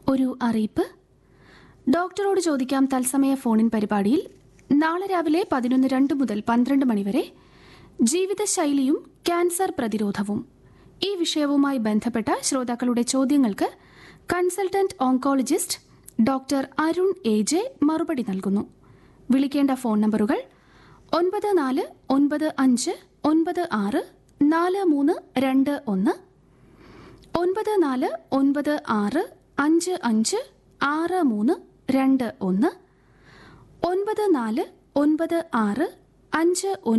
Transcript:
ഒരു അറിയിപ്പ് ഡോക്ടറോട് ചോദിക്കാം തത്സമയ ഫോണിൻ പരിപാടിയിൽ നാളെ രാവിലെ പതിനൊന്ന് രണ്ട് മുതൽ പന്ത്രണ്ട് മണിവരെ ജീവിതശൈലിയും ക്യാൻസർ പ്രതിരോധവും ഈ വിഷയവുമായി ബന്ധപ്പെട്ട ശ്രോതാക്കളുടെ ചോദ്യങ്ങൾക്ക് consultant oncologist doctor Arun A J മറുപടി നൽകുന്നു വിളിക്കേണ്ട ഫോൺ നമ്പറുകൾ ഒൻപത് നാല് ഒൻപത് അഞ്ച് ഒൻപത് ആറ് നാല് മൂന്ന് രണ്ട് ഒന്ന് ഒൻപത് നാല് ഒൻപത് ആറ് അഞ്ച് അഞ്ച് ആറ് മൂന്ന് രണ്ട് ഒന്ന് ഒൻപത് നാല് ഒൻപത് ആറ് അഞ്ച്